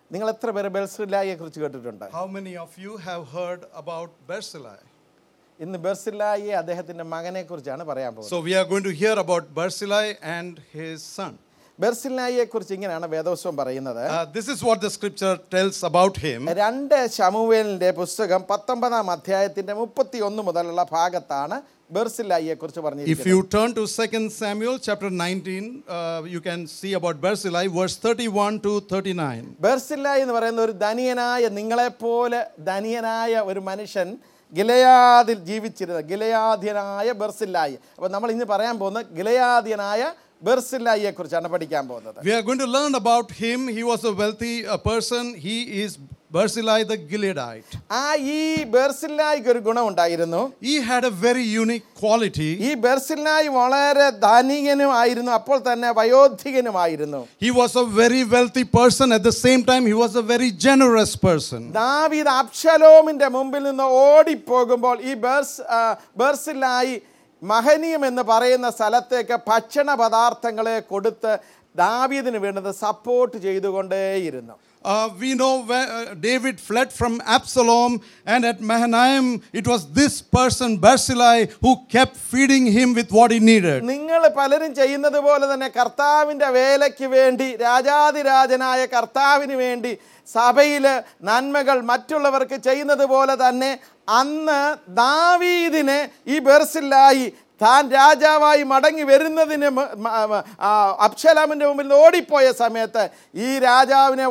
നിങ്ങൾ എത്ര പേര് ബെർസില്ലായെ കുറിച്ച് കേട്ടിട്ടുണ്ട് How many of you have heard about Barzillai? ഇന്ന് ബെർസില്ലായെ അദ്ദേഹത്തിന്റെ മകനെ കുറിച്ചാണ് പറയാൻ പോകുന്നത് So we are going to hear about Barzillai and his son. ബെർസില്ലായെ കുറിച്ച് ഇങ്ങനെയാണ് വേദോത്സവം പറയുന്നത് Uh, this is what the scripture tells about him. രണ്ട് ശമുവേലിന്റെ പുസ്തകം പത്തൊമ്പതാം അധ്യായത്തിന്റെ മുപ്പത്തി ഒന്ന് മുതലുള്ള ഭാഗത്താണ് ബെർസില്ലായെ കുറിച്ച് If പറഞ്ഞിരിക്കുന്നത് you turn to 2 Samuel chapter 19, uh, you can see about Barzillai, verse 31 to 39. ബെർസില്ല എന്ന് പറയുന്ന ഒരു ധനിയനായ നിങ്ങളെപ്പോലെ ധനിയനായ ഒരു മനുഷ്യൻ ഗിലയാദിൽ ജീവിച്ചിരുന്ന ഗിലയാദ്യനായ ബെർസില്ലായി അപ്പോൾ നമ്മൾ ഇന്ന് പറയാൻ പോകുന്നത് ഗിലയാദ്യനായ ബെർസില്ലായിയെ കുറിച്ചാണ് പഠിക്കാൻ പോകുന്നത് We are going to learn about him. He was a wealthy uh, person. He is Barzillai the Gileadite. ആ ഈ ബെർസില്ലായിക്ക് ഒരു ഗുണമുണ്ടായിരുന്നു He had a very unique quality. ഈ ബെർസില്ലായി വളരെ ധനികനും ആയിരുന്നു അപ്പോൾ തന്നെ വയോധികനുമായിരുന്നു He was a very wealthy person. At the same time, he was a very generous person. ദാവീദ് അബ്ഷലോമിന്റെ മുമ്പിൽ നിന്ന് ഓടിപ്പോകുമ്പോൾ ഈ ബേർസ് ആ, ബേർസിലായി മഹനീയം എന്ന് പറയുന്ന സ്ഥലത്തേക്ക് ഭക്ഷണ പദാർത്ഥങ്ങളെ കൊടുത്ത് ദാവീദിന് വേണ്ടത് സപ്പോർട്ട് ചെയ്തുകൊണ്ടേയിരുന്നു Uh, we know where uh, David fled from Absalom, and at Mahanaim, it was this person, Barzillai, who kept feeding him with what he needed. നിങ്ങൾ പലരും ചെയ്യുന്നത് പോലെ തന്നെ കർത്താവിൻ്റെ വേലയ്ക്ക് വേണ്ടി രാജാതിരാജനായ കർത്താവിന് വേണ്ടി സഭയിൽ നന്മകൾ മറ്റുള്ളവർക്ക് ചെയ്യുന്നത് പോലെ തന്നെ അന്ന് ദാവീദിന് ഈ ബെർസില്ലായി താൻ രാജാവായി മടങ്ങി വരുന്നതിന് മ- മ- മ- ആ, അബ്ശലാമിൻ്റെ മുമ്പിൽ നിന്ന് ഓടിപ്പോയ സമയത്ത് ഈ രാജാവിനെ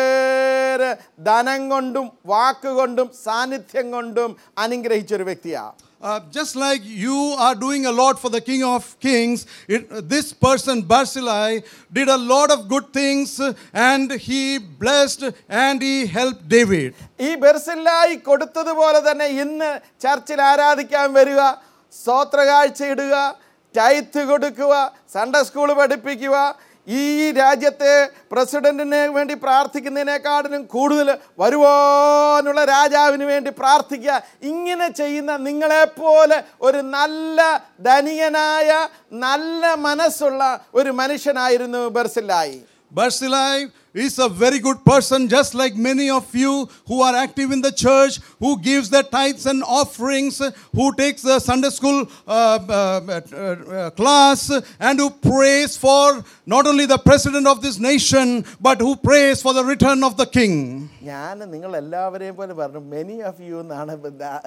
വളരെ ധനം കൊണ്ടും വാക്കുകൊണ്ടും സാന്നിധ്യം കൊണ്ടും അനുഗ്രഹിച്ചൊരു വ്യക്തിയാണ് Uh, just like you are doing a lot for the King of Kings, it, this person, Barzillai, did a lot of good things and he blessed and he helped David. ഈ ബെർസില്ലായി കൊടുത്തതുപോലെ തന്നെ ഇന്ന് ചർച്ചിൽ ആരാധിക്കാൻ വരിക സ്തോത്രകാഴ്ച ഇടുക ടൈത്ത് കൊടുക്കുക Sunday school പഠിപ്പിക്കുക ഈ രാജ്യത്തെ പ്രസിഡന്റിന് വേണ്ടി പ്രാർത്ഥിക്കുന്നതിനേക്കാട്ടിലും കൂടുതൽ വരുവാനുള്ള രാജാവിന് വേണ്ടി പ്രാർത്ഥിക്കുക ഇങ്ങനെ ചെയ്യുന്ന നിങ്ങളെപ്പോലെ ഒരു നല്ല ധനികനായ നല്ല മനസ്സുള്ള ഒരു മനുഷ്യനായിരുന്നു ബെർസില്ലായി Barzillai is a very good person, just like many of you who are active in the church, who gives their tithes and offerings, who takes the Sunday school uh, uh, uh, uh, class, and who prays for not only the president of this nation, but who prays for the return of the king. ഞാൻ നിങ്ങൾ എല്ലാവരെയും പോലെ പറഞ്ഞു many of you എന്നാണ്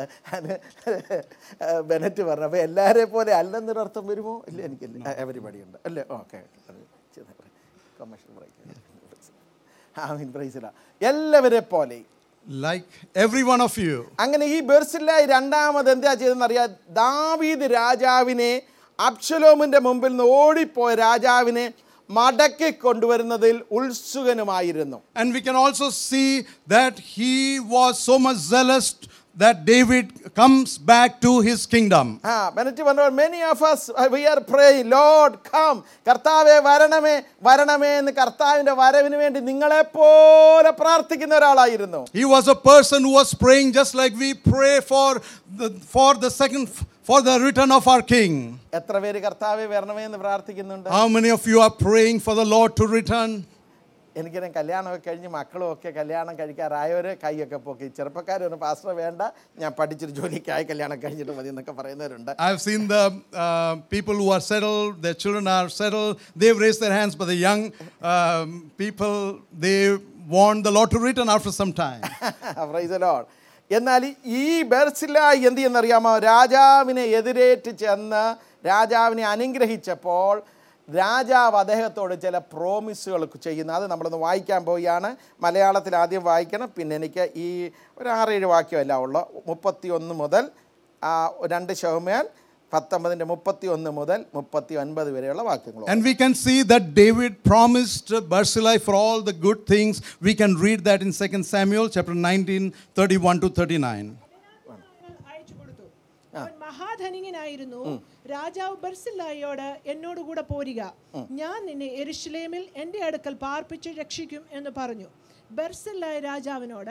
Bennett പറഞ്ഞത് അപ്പോൾ എല്ലാവരെയും പോലെ അല്ലെന്നൊരർത്ഥം വരുമോ ഇല്ല എനിക്കില്ല എവരിബഡി ഉണ്ട് അല്ലേ ഓക്കെ കൊമേഴ്ഷ്യൽ ബ്രേക്ക് ആ മീൻ പ്രൈസില എല്ലാവരെ പോലെ Like every one of you. അങ്ങനെ ഈ ബെർസില്ലായി രണ്ടാമത് എന്താ ചെയ്തെന്ന് അറിയാം ദാവീദ് രാജാവിനെ അബ്ഷലോമിൻ്റെ മുമ്പിൽ നിന്ന് ഓടിപ്പോയ രാജാവിനെ മടക്കി കൊണ്ടുവരുന്നതിൽ ഉത്സുകനുമായിരുന്നു And we can also see that he was so much zealous that David comes back to his kingdom. ആ ബെനറ്റ് പറഞ്ഞു many of us we are pray lord come കർത്താവെ വരണമേ വരണമേ എന്ന് കർത്താവിൻ്റെ വരവിന് വേണ്ടി നിങ്ങളെപ്പോലെ പ്രാർത്ഥിക്കുന്ന ഒരാളായിരുന്നു He was a person who was praying just like we pray for the, for the second for the return of our king. എത്ര പേര് കർത്താവെ വരണമേ എന്ന് പ്രാർത്ഥിക്കുന്നുണ്ട് How many of you are praying for the Lord to return? എനിക്കിനെ കല്യാണമൊക്കെ കഴിഞ്ഞ് മക്കളും ഒക്കെ കല്യാണം കഴിക്കാറായവർ കൈയൊക്കെ പൊക്കി ചെറുപ്പക്കാരൊന്നും പാസ്റ്റർ വേണ്ട ഞാൻ പഠിച്ചൊരു ജോലിക്കായി കല്യാണം കഴിഞ്ഞിട്ട് മതി എന്നൊക്കെ പറയുന്നവരുണ്ട് I've seen the uh, people who are settled, their children are settled, they've raised their hands, but the young um, people, they want the Lord to return after some time. Praise the Lord. എന്നാൽ ഈ ബെർസില്ല എന്ത് ചെയ്യുന്നറിയാമോ രാജാവിനെ എതിരേറ്റ് ചെന്ന് രാജാവിനെ അനുഗ്രഹിച്ചപ്പോൾ രാജാവ് അദ്ദേഹത്തോട് ചില പ്രോമിസുകൾ ചെയ്യുന്നു അത് നമ്മളൊന്ന് വായിക്കാൻ പോവുകയാണ് മലയാളത്തിൽ ആദ്യം വായിക്കണം പിന്നെ എനിക്ക് ഈ ഒരു ആറേഴ് വാക്യമല്ല ഉള്ളു മുപ്പത്തി ഒന്ന് മുതൽ ആ, രണ്ട് ശവമേൽ പത്തൊമ്പതിൻ്റെ മുപ്പത്തി ഒന്ന് മുതൽ മുപ്പത്തി ഒൻപത് വരെയുള്ള വാക്യങ്ങൾ And we can see that David promised Barzillai for all the good things. We can read that in 2 Samuel chapter 19, 31 to 39. അയച്ചു കൊടുത്തു അവൻ മഹാധനികനായിരുന്നു രാജാവ് ബർസില്ലായോട് എന്നോട് കൂടെ പോരുക ഞാൻ നിന്നെ എരുഷലേമിൽ എൻ്റെ അടുക്കൽ പാർപ്പിച്ച് രക്ഷിക്കും എന്ന് പറഞ്ഞു ബർസില്ലായ രാജാവിനോട്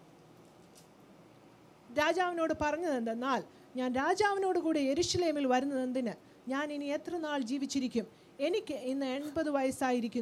രാജാവിനോട് പറഞ്ഞത് എന്തെന്നാൽ ഞാൻ രാജാവിനോട് കൂടെ എരുഷലേമിൽ വരുന്നത് എന്തിന് ഞാൻ ഇനി എത്ര നാൾ ജീവിച്ചിരിക്കും എനിക്ക് ഇന്ന് എൺപത് വയസ്സായിരിക്കുന്നു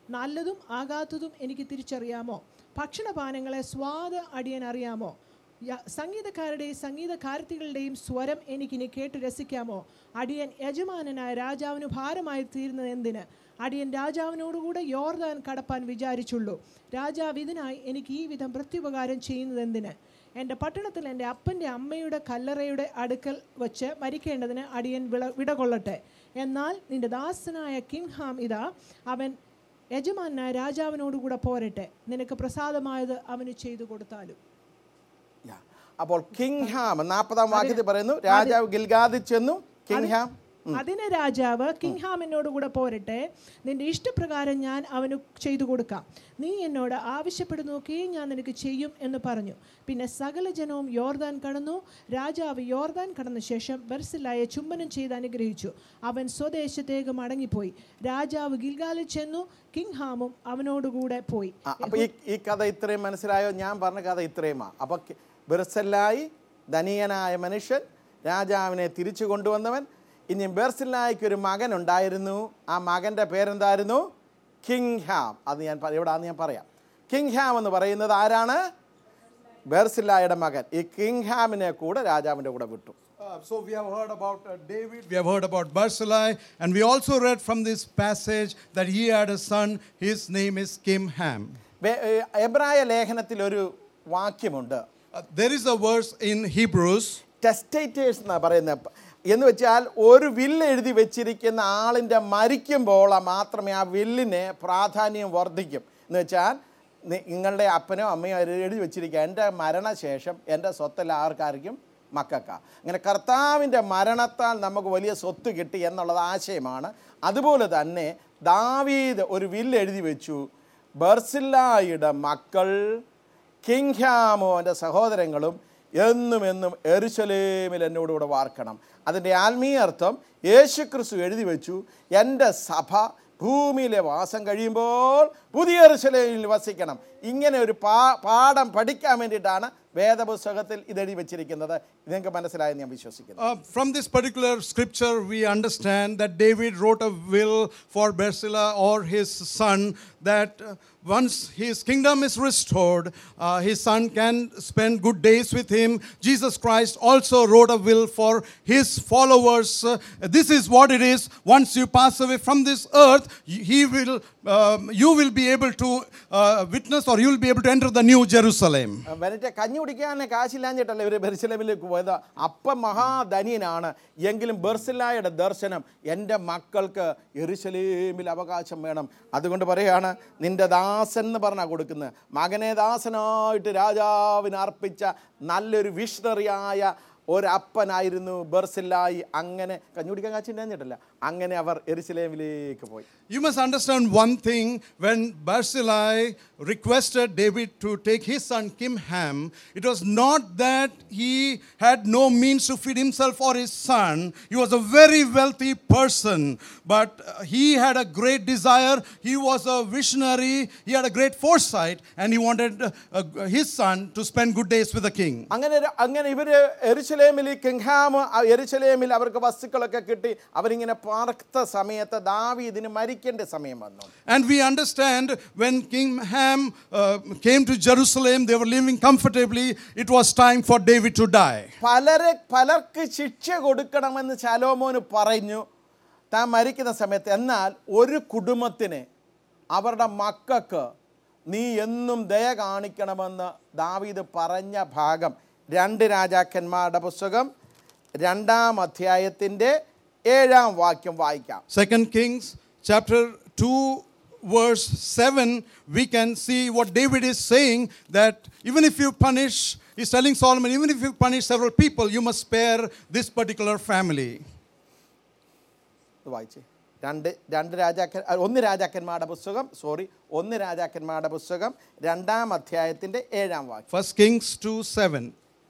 നല്ലതും ആകാത്തതും എനിക്ക് തിരിച്ചറിയാമോ ഭക്ഷണപാനങ്ങളെ സ്വാദ് അടിയൻ അറിയാമോ യ- സംഗീതക്കാരുടെയും സംഗീതകാരത്തികളുടെയും സ്വരം എനിക്കിനി കേട്ട് രസിക്കാമോ അടിയൻ യജമാനനായ രാജാവിന് ഭാരമായി തീരുന്നത് എന്തിന് അടിയൻ രാജാവിനോടുകൂടെ യോർദാൻ കടപ്പാൻ വിചാരിച്ചുള്ളൂ രാജാവ് ഇതിനായി എനിക്ക് ഈ വിധം പ്രത്യുപകാരം ചെയ്യുന്നത് എന്തിന് എൻ്റെ പട്ടണത്തിൽ എൻ്റെ അപ്പൻ്റെ അമ്മയുടെ കല്ലറയുടെ അടുക്കൽ വച്ച് മരിക്കേണ്ടതിന് അടിയൻ വിള വിടകൊള്ളട്ടെ എന്നാൽ നിന്റെ ദാസനായ കിങ്ഹാം ഇതാ അവൻ യജമാനായ രാജാവിനോടുകൂടെ പോരട്ടെ നിനക്ക് പ്രസാദമായത് അവന് ചെയ്തു കൊടുത്താലും Yeah. അപ്പോൾ കിങ് ഹാം നാൽപ്പതാം വാക്യത്തിൽ പറയുന്നു രാജാവ് ഗിൽഗാദിൽ ചെന്നു കിങ് ഹാം അതിന് രാജാവ് കിങ്ഹാം എന്നോട് കൂടെ പോരട്ടെ നിന്റെ ഇഷ്ടപ്രകാരം ഞാൻ അവന് ചെയ്തു കൊടുക്കാം നീ എന്നോട് ആവശ്യപ്പെടുന്നൊക്കെയും ഞാൻ നിനക്ക് ചെയ്യും എന്ന് പറഞ്ഞു പിന്നെ സകല ജനവും യോർദാൻ കടന്നു രാജാവ് യോർദാൻ കടന്ന ശേഷം ബർസിലായെ ചുംബനം ചെയ്ത് അനുഗ്രഹിച്ചു അവൻ സ്വദേശത്തേക്ക് മടങ്ങിപ്പോയി രാജാവ് ഗിൽഗാലിൽ ചെന്നു കിങ്ഹാമും അവനോടുകൂടെ പോയി ആ, അപ്പൊ ഈ ഈ കഥ ഇത്രയും മനസ്സിലായോ ഞാൻ പറഞ്ഞ കഥ ഇത്രയുമാ അപ്പൊ കി- ബെർസല്ലായി ധനിയനായ മനുഷ്യൻ രാജാവിനെ തിരിച്ചു കൊണ്ടുവന്നവൻ ഇനി ബെർസില്ലായിക്ക് ഒരു മകൻ ഉണ്ടായിരുന്നു ആ മകൻ്റെ പേരെന്തായിരുന്നു കിങ് ഹാം അത് ഞാൻ പ- എവിടാന്ന് ഞാൻ പറയാം കിങ് ഹാം എന്ന് പറയുന്നത് ആരാണ് ബെർസില്ലായുടെ മകൻ ഈ കിങ് ഹാമിനെ കൂടെ രാജാവിൻ്റെ കൂടെ വിട്ടു Uh, so we have heard about uh, David, we have heard about Barzillai, and we also read from this passage that he had a son. His name is Kimham. വേ- ഏ, എബ്രായ ലേഖനത്തിൽ ഒരു വാക്യമുണ്ട് Uh, there is a verse in Hebrews. ടെസ്റ്റേറ്റേഴ്സ് എന്നാണ് പറയുന്നത് എന്ന് വെച്ചാൽ ഒരു വില്ല് എഴുതി വെച്ചിരിക്കുന്ന ആളിൻ്റെ മരിക്കുമ്പോൾ മാത്രമേ ആ വില്ലിന് പ്രാധാന്യം വർദ്ധിക്കും എന്ന് വെച്ചാൽ നി- നിങ്ങളുടെ അപ്പനോ അമ്മയോ അത് എഴുതി വെച്ചിരിക്കുക എൻ്റെ മരണശേഷം എൻ്റെ സ്വത്തെല്ലാം ആർക്കാർക്കും മക്കൾക്ക അങ്ങനെ കർത്താവിൻ്റെ മരണത്താൽ നമുക്ക് വലിയ സ്വത്ത് കിട്ടി എന്നുള്ളത് ആശയമാണ് അതുപോലെ തന്നെ ദാവീദ് ഒരു വില്ല് എഴുതി വെച്ചു ബർസില്ലായുടെ മക്കൾ കിങ്ഹാമോ എൻ്റെ സഹോദരങ്ങളും എന്നും എന്നും എരുശലേമിൽ എന്നോടുകൂടെ വാർക്കണം അതിൻ്റെ ആത്മീയ അർത്ഥം യേശു ക്രിസ്തു എഴുതി വെച്ചു എൻ്റെ സഭ ഭൂമിയിലെ വാസം കഴിയുമ്പോൾ പുതിയ എരുശലേമിൽ വസിക്കണം ഇങ്ങനെ ഒരു പാ പാഠം പഠിക്കാൻ വേണ്ടിയിട്ടാണ് വേദപുസ്തകത്തിൽ ഇത് എഴുതി വെച്ചിരിക്കുന്നത് നിങ്ങൾക്ക് മനസ്സിലായെന്ന് ഞാൻ വിശ്വസിക്കുന്നു Uh, from this particular scripture, we understand that David wrote a will for Bersila or his son that uh, once his kingdom is restored, uh, his son can spend good days with him. Jesus Christ also wrote a will for his followers. Uh, this is what it is. Once you pass away from this earth, y- he will, um, you will be able to uh, witness or you will be able to enter the new Jerusalem. വരട്ടെ കഞ്ഞി കുടിക്കാൻ കാശില്ലാഞ്ഞിട്ടല്ല ഇവർ ബെർസിലമിലേക്ക് പോയത് അപ്പം മഹാധനിയനാണ് എങ്കിലും ബെർസിലായുടെ ദർശനം എൻ്റെ മക്കൾക്ക് എരുശലേമിൽ അവകാശം വേണം അതുകൊണ്ട് പറയാണ് നിന്റെ ദാസൻ എന്ന് പറഞ്ഞാൽ കൊടുക്കുന്നത് മകനെ ദാസനായിട്ട് രാജാവിന് അർപ്പിച്ച നല്ലൊരു വിഷണറിയായ ഒരപ്പനായിരുന്നു ബെർസില്ലായി അങ്ങനെ കഞ്ഞി കുടിക്കാൻ കാശില്ലാഞ്ഞിട്ടല്ല അങ്ങനെ അവർ എരുശലേമിലേക്ക് പോയി You must understand one thing when Barzillai requested David to take his son Kimham, it was not that he had no means to feed himself or his son. He was a very wealthy person, but uh, he had a great desire. He was a visionary, he had a great foresight, and he wanted uh, uh, his son to spend good days with the king. അങ്ങനെ ഒരു- അങ്ങനെ ഇവർ എരുശലേമിൽ കിങ്ഹാം എരുശലേമിൽ അവർക്ക് വസ്തുക്കളൊക്കെ കിട്ടി അവരിങ്ങനെ പാർത്ത സമയത്ത് ദാവീദിന് മരിക്കേണ്ട സമയം വന്നു And we understand when King Ham uh, came to Jerusalem, they were living comfortably. It was time for David to die. പലരെ പലർക്ക് ശിക്ഷ കൊടുക്കണമെന്ന് ശലോമോന് പറഞ്ഞു താൻ മരിക്കുന്ന സമയത്ത് എന്നാൽ ഒരു കുടുംബത്തിന് അവരുടെ മക്കൾക്ക് നീ എന്നും ദയ കാണിക്കണമെന്ന് ദാവീദ് പറഞ്ഞ ഭാഗം രണ്ട് രാജാക്കന്മാരുടെ പുസ്തകം രണ്ടാം അധ്യായത്തിൻ്റെ ഏഴാം വാക്യം വായിക്കാം Second Kings chapter 2 verse 7 we can see what David is saying that even if you punish he's telling Solomon even if you punish several people you must spare this particular family. ഇത് വായിച്ചേ രണ്ട് രണ്ട് രാജാക്കൻ അഹ് ഒന്ന് രാജാക്കന്മാരുടെ പുസ്തകം sorry ഒന്ന് രാജാക്കന്മാരുടെ പുസ്തകം രണ്ടാം അധ്യായത്തിൻ്റെ ഏഴാം വാക്യം First Kings 2 7.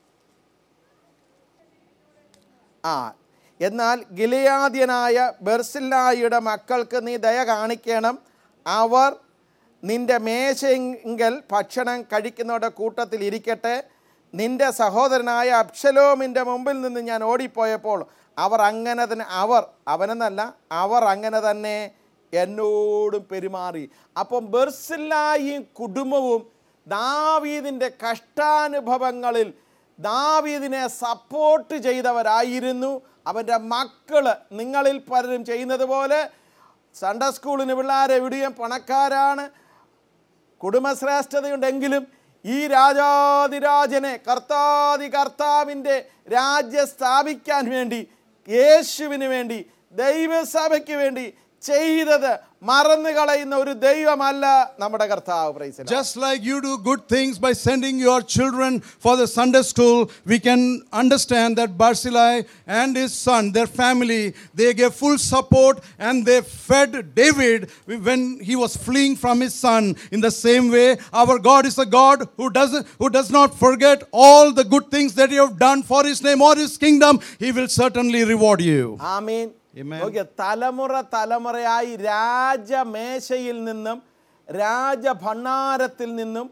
ആ എന്നാൽ ഗിലിയാദ്യനായ ബെർസില്ലായിയുടെ മക്കൾക്ക് നീ ദയ കാണിക്കണം അവർ നിന്റെ മേശയെങ്കിൽ ഭക്ഷണം കഴിക്കുന്നവരുടെ കൂട്ടത്തിൽ ഇരിക്കട്ടെ നിന്റെ സഹോദരനായ അബ്ഷലോമിൻ്റെ മുമ്പിൽ നിന്ന് ഞാൻ ഓടിപ്പോയപ്പോൾ അവർ അങ്ങനെ തന്നെ അവർ അവനെന്നല്ല അവർ അങ്ങനെ തന്നെ എന്നോടും പെരുമാറി അപ്പം ബെർസില്ലായും കുടുംബവും ദാവീദിൻ്റെ കഷ്ടാനുഭവങ്ങളിൽ ദാവീദിനെ സപ്പോർട്ട് ചെയ്തവരായിരുന്നു അവൻ്റെ മക്കള് നിങ്ങളിൽ പലരും ചെയ്യുന്നത് പോലെ സൺഡേ സ്കൂളിന് പിള്ളേരെ വിടുകയും പണക്കാരാണ് കുടുംബശ്രേഷ്ഠതയുണ്ടെങ്കിലും ഈ രാജാതിരാജനെ കർത്താതി കർത്താവിൻ്റെ രാജ്യം സ്ഥാപിക്കാൻ വേണ്ടി യേശുവിന് വേണ്ടി ദൈവസഭയ്ക്ക് വേണ്ടി ചെയ്തത് മറന്നു കളയുന്ന ഒരു ദൈവമല്ല നമ്മുടെ കർത്താവ് praise Just like you do good things by sending your children for the Sunday school, we can understand that Barzillai and his son, their family, they gave full support and they fed David when he was fleeing from his son. In the same way, our God is a God who doesn't who does not forget all the good things that you have done for his name or his kingdom. He will certainly reward you. ആമീൻ Amen. നോക്കിയ തലമുറ തലമുറയായി രാജമേശയിൽ നിന്നും രാജഭണ്ണാരത്തിൽ നിന്നും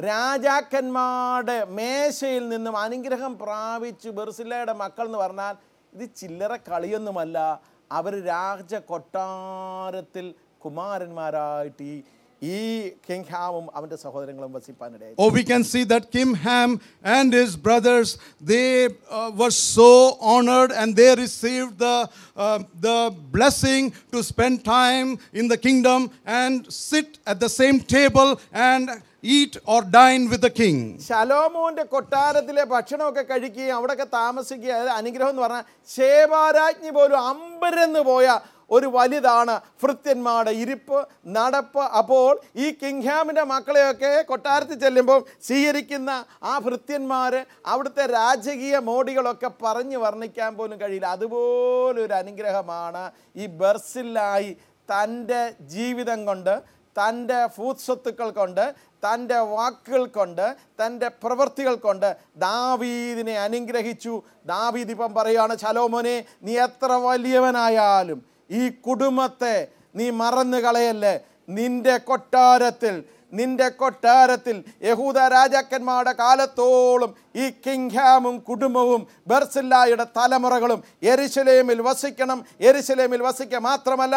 രാജാക്കന്മാരുടെ മേശയിൽ നിന്നും അനുഗ്രഹം പ്രാപിച്ചു ബെർസില്ലയുടെ മക്കൾ എന്ന് പറഞ്ഞാൽ ഇത് ചില്ലറ കളിയൊന്നുമല്ല അവർ രാജ കൊട്ടാരത്തിൽ കുമാരന്മാരായിട്ട് ഈ ഈ കിങ് ഹാമും അവൻ്റെ സഹോദരങ്ങളും വസിപ്പാനിടയായി Oh, we can see that Kim Ham and his brothers, they uh, were so honored and they received the, uh, the blessing to spend time in the kingdom and sit at the same table and eat or dine with the king. ശലോമോന്റെ കൊട്ടാരത്തിലെ ഭക്ഷണമൊക്കെ കഴിക്കുകയും അവിടെയൊക്കെ താമസിക്കുക അതായത് അനുഗ്രഹം എന്ന് പറഞ്ഞാൽ ശേവാരാജ്ഞി പോലും അമ്പരന്ന് പോയ ഒരു വലുതാണ് ഭൃത്യന്മാരുടെ ഇരിപ്പ് നടപ്പ് അപ്പോൾ ഈ കിങ്ഹാമിൻ്റെ മക്കളെയൊക്കെ കൊട്ടാരത്തിൽ ചെല്ലുമ്പോൾ സ്വീകരിക്കുന്ന ആ ഭൃത്യന്മാർ അവിടുത്തെ രാജകീയ മോടികളൊക്കെ പറഞ്ഞു വർണ്ണിക്കാൻ പോലും കഴിയില്ല അതുപോലെ ഒരു അനുഗ്രഹമാണ് ഈ ബെർസില്ലായി തൻ്റെ ജീവിതം കൊണ്ട് തൻ്റെ ഭൂസ്വത്തുക്കൾ കൊണ്ട് തൻ്റെ വാക്കുകൾ കൊണ്ട് തൻ്റെ പ്രവൃത്തികൾ കൊണ്ട് ദാവീദിനെ അനുഗ്രഹിച്ചു ദാവീദ് ഇപ്പം പറയാണ് ശലോമോനെ നീ എത്ര വലിയവനായാലും ഈ കുടുംബത്തെ നീ മറന്നു കളയല്ലേ നിന്റെ കൊട്ടാരത്തിൽ നിന്റെ കൊട്ടാരത്തിൽ യഹൂദ രാജാക്കന്മാരുടെ കാലത്തോളം ഈ കിങ്ഹാമും കുടുംബവും ബെർസില്ലായുടെ തലമുറകളും എരിശലേമിൽ വസിക്കണം എരിശലേമിൽ വസിക്കുക മാത്രമല്ല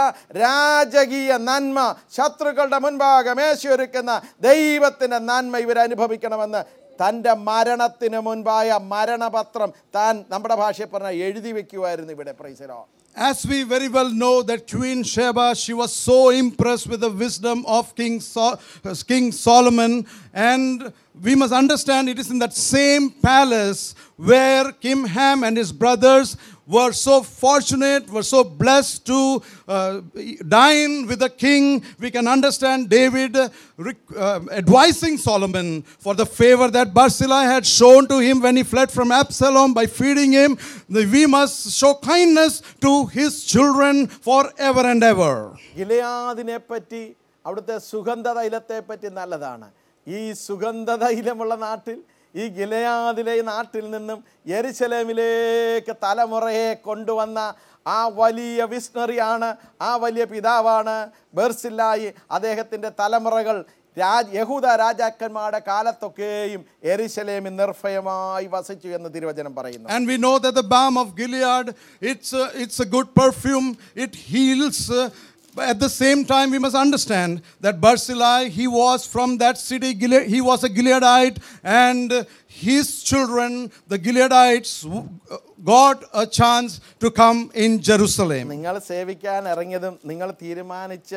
രാജകീയ നന്മ ശത്രുക്കളുടെ മുൻപാകെ മേശയൊരുക്കുന്ന ദൈവത്തിൻ്റെ നന്മ ഇവർ അനുഭവിക്കണമെന്ന് തൻ്റെ മരണത്തിന് മുൻപായ മരണപത്രം താൻ നമ്മുടെ ഭാഷയിൽ പറഞ്ഞ എഴുതി വെക്കുമായിരുന്നു ഇവിടെ പ്രൈസരോ As we very well know that Queen Sheba, she was so impressed with the wisdom of King, Sol- uh, King Solomon. And we must understand it is in that same palace where Kim Ham and his brothers were so fortunate, were so blessed to uh, dine with the king. We can understand David uh, rec- uh, advising Solomon for the favor that Barzillai had shown to him when he fled from Absalom by feeding him. The- We must show kindness to his children forever and ever. ഗിലയാദിനെ പറ്റി അവിടുത്തെ സുഗന്ധ തൈലത്തെ പറ്റി നല്ലതാണ് ഈ സുഗന്ധ തൈലമുള്ള നാട്ടിൽ ഈ ഗിലയാദിലെ നാട്ടിൽ നിന്നും യെരുശലേമിലേക്ക് തലമുറയെ കൊണ്ടുവന്ന ആ വലിയ വിസ്ണറിയാണ് ആ വലിയ പിതാവാണ് ബെർസില്ലായി അദ്ദേഹത്തിൻ്റെ തലമുറകൾ രാജ് യഹൂദ രാജാക്കന്മാരുടെ കാലത്തൊക്കെയും എരിശലേമിൽ നിർഭയമായി വസിച്ചു എന്ന് തിരുവചനം പറയുന്നു And we know that the balm of Gilead, it's a, it's a good perfume, it heals. uh, but at the same time, we must understand that Barzillai, he was from that city, Gilead, he was a Gileadite, and his children, the Gileadites, w- got a chance to come in Jerusalem. നിങ്ങൾ സേവിക്കാൻ ഇറങ്ങിയതും നിങ്ങൾ തീരുമാനിച്ച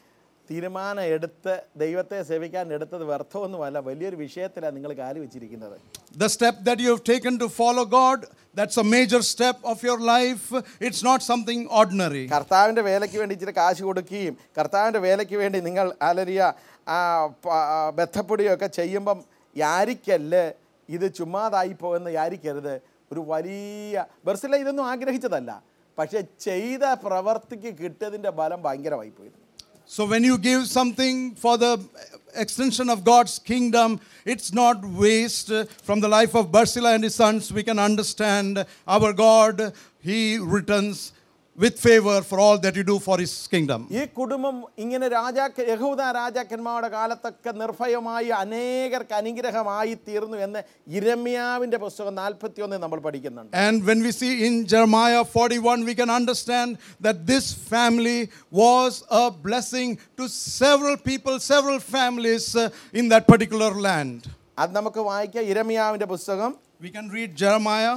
തീരുമാനം എടുത്ത് ദൈവത്തെ സേവിക്കാൻ എടുത്തത് വ്യർത്ഥമൊന്നുമല്ല വലിയൊരു വിഷയത്തിലാണ് നിങ്ങൾ കാല് വെച്ചിരിക്കുന്നത് The step that you have taken to follow God, that's a major step of your life. It's not something ordinary. കർത്താവിൻ്റെ വേലയ്ക്ക് വേണ്ടി ഇച്ചിരി കാശ് കൊടുക്കുകയും കർത്താവിൻ്റെ വേലയ്ക്ക് വേണ്ടി നിങ്ങൾ അലരിയ ആ, പ- ആ, ബദ്ധപ്പെടുകയൊക്കെ ചെയ്യുമ്പം യാരിക്കല്ല് ഇത് ചുമ്മാതായി പോകുന്ന യാരിക്കരുത് ഒരു വലിയ ബെർസില ഇതൊന്നും ആഗ്രഹിച്ചതല്ല പക്ഷേ ചെയ്ത പ്രവർത്തിക്ക് കിട്ടിയതിൻ്റെ ബലം ഭയങ്കരമായി പോയത് So when you give something for the extension of God's kingdom, it's not waste from the life of Barzillai and his sons. We can understand our God, He returns with favor for all that you do for his kingdom. ഈ കുടുംബം ഇങ്ങനെ രാജാക്ക യഹൂദ രാജാക്കന്മാരുടെ കാലത്തൊക്കെ നിർഭയമായി അനേകർക്ക് അനുഗ്രഹമായി തീർന്നു എന്ന് ഇരമ്യാവിൻ്റെ പുസ്തകം നാൽപ്പത്തി ഒന്ന് നമ്മൾ പഠിക്കുന്നുണ്ട് And when we see in Jeremiah 41, we can understand that this family was a blessing to several people, several families uh, in that particular land. അത് നമുക്ക് വായിക്കാം ഇരമ്യാവിൻ്റെ പുസ്തകം We can read Jeremiah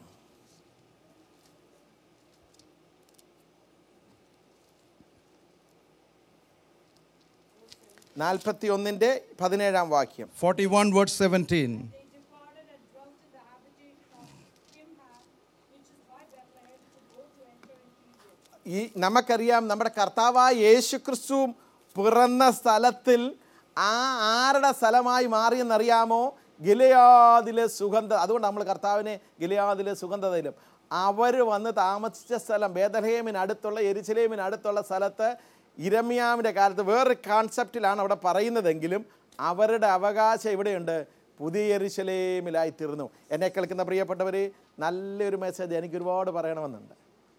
നാൽപ്പത്തി ഒന്നിൻ്റെ പതിനേഴാം വാക്യം 41, verse 17. They departed and dwelt in the habitation of Kimhath, which is by Bethlehem, to go to enter into Egypt. ഈ നമുക്കറിയാം നമ്മുടെ കർത്താവായ യേശു ക്രിസ്തുവും പിറന്ന സ്ഥലത്തിൽ ആ ആരുടെ സ്ഥലമായി മാറിയെന്നറിയാമോ ഗിലയാദിലെ സുഗന്ധ അതുകൊണ്ട് നമ്മൾ കർത്താവിനെ ഗിലയാദിലെ സുഗന്ധതയിലും അവർ വന്ന് താമസിച്ച സ്ഥലം ബേദഹേമിനടുത്തുള്ള എരിശിലേമിനടുത്തുള്ള സ്ഥലത്ത് ഇരമ്യാവിൻ്റെ കാലത്ത് വേറൊരു കാൺസെപ്റ്റിലാണ് അവിടെ പറയുന്നതെങ്കിലും അവരുടെ അവകാശം ഇവിടെയുണ്ട് പുതിയ എരിശിലേമിലായി തീർന്നു എന്നെ കേൾക്കുന്ന പ്രിയപ്പെട്ടവർ നല്ലൊരു മെസ്സേജ് എനിക്ക് ഒരുപാട് പറയണമെന്നുണ്ട്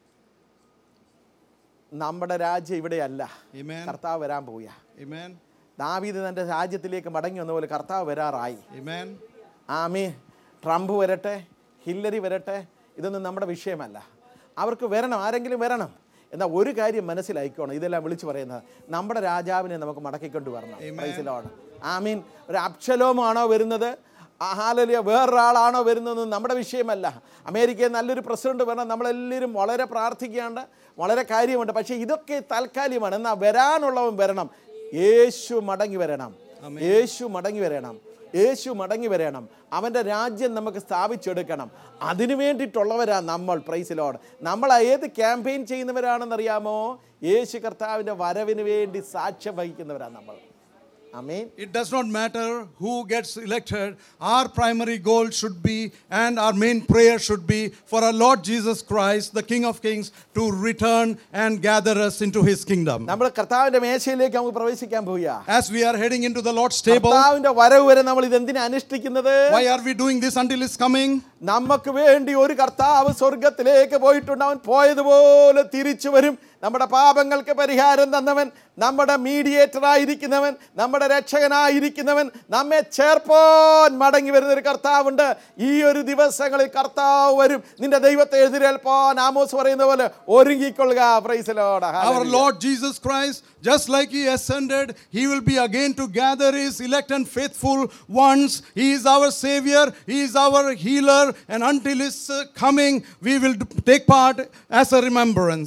നമ്മുടെ രാജ്യം ഇവിടെയല്ല Amen. കർത്താവ് വരാൻ പോവുക Amen. ദാവീദ് തൻ്റെ രാജ്യത്തിലേക്ക് മടങ്ങി വന്ന പോലെ കർത്താവ് വരാറായി Amen. ആമി ട്രംപ് വരട്ടെ ഹില്ലരി വരട്ടെ ഇതൊന്നും നമ്മുടെ വിഷയമല്ല അവർക്ക് വരണം ആരെങ്കിലും വരണം എന്നാൽ ഒരു കാര്യം മനസ്സിലായിക്കോണം ഇതെല്ലാം വിളിച്ചു പറയുന്നത് നമ്മുടെ രാജാവിനെ നമുക്ക് മടക്കിക്കൊണ്ട് വരണം പ്രൈസിലോട് ആമീൻ ഒരു അപ്ഷലോമാണോ വരുന്നത് ഹാലലിയ വേറൊരാളാണോ വരുന്നത് നമ്മുടെ വിഷയമല്ല അമേരിക്കയിൽ നല്ലൊരു പ്രസിഡന്റ് വരണം നമ്മളെല്ലാവരും വളരെ പ്രാർത്ഥിക്കേണ്ട വളരെ കാര്യമുണ്ട് പക്ഷേ ഇതൊക്കെ താൽക്കാലികമാണ് എന്നാൽ വരാനുള്ളവൻ വരണം യേശു മടങ്ങി വരണം യേശു മടങ്ങി വരണം യേശു മടങ്ങി വരണം അവൻ്റെ രാജ്യം നമുക്ക് സ്ഥാപിച്ചെടുക്കണം അതിനു വേണ്ടിയിട്ടുള്ളവരാ നമ്മൾ പ്രൈസിലോട് നമ്മൾ ഏത് ക്യാമ്പയിൻ ചെയ്യുന്നവരാണെന്നറിയാമോ യേശു കർത്താവിൻ്റെ വരവിന് വേണ്ടി സാക്ഷ്യം വഹിക്കുന്നവരാണ് നമ്മൾ അമീൻ It does not matter who gets elected. Our primary goal should be, and our main prayer should be, for our Lord Jesus Christ, the King of Kings, to return and gather us into his kingdom. നമ്മൾ കർത്താവിൻ്റെ മേശയിലേക്ക് നമുക്ക് പ്രവേശിക്കാൻ പോവുക As we are heading into the Lord's table, കർത്താവിൻ്റെ വരവ് വരെ നമ്മൾ ഇതെന്തിനാ അനുഷ്ഠിക്കുന്നത് why are we doing this until His coming? നമുക്ക് വേണ്ടി ഒരു കർത്താവ് സ്വർഗത്തിലേക്ക് പോയിട്ടുണ്ട് അവൻ പോയതുപോലെ തിരിച്ചു വരും നമ്മുടെ പാപങ്ങൾക്ക് പരിഹാരം തന്നവൻ നമ്മുടെ മീഡിയേറ്റർ ആയിരിക്കുന്നവൻ നമ്മുടെ രക്ഷകനായിരിക്കുന്നവൻ നമ്മെ ചേർപ്പോൻ മടങ്ങി വരുന്ന ഒരു കർത്താവുണ്ട് ഈ ഒരു ദിവസങ്ങളിൽ കർത്താവ് വരും നിന്റെ ദൈവത്തെ എതിരേൽപ്പോൻ ആമോസ് പറയുന്ന പോലെ ഒരുങ്ങിക്കൊള്ളുക പ്രൈസലോട് Our Lord Jesus Christ, just like He ascended, He will be again to gather His elect and faithful ones. He is our Savior, He is our healer, and until His uh, coming, we will d- take part as a remembrance.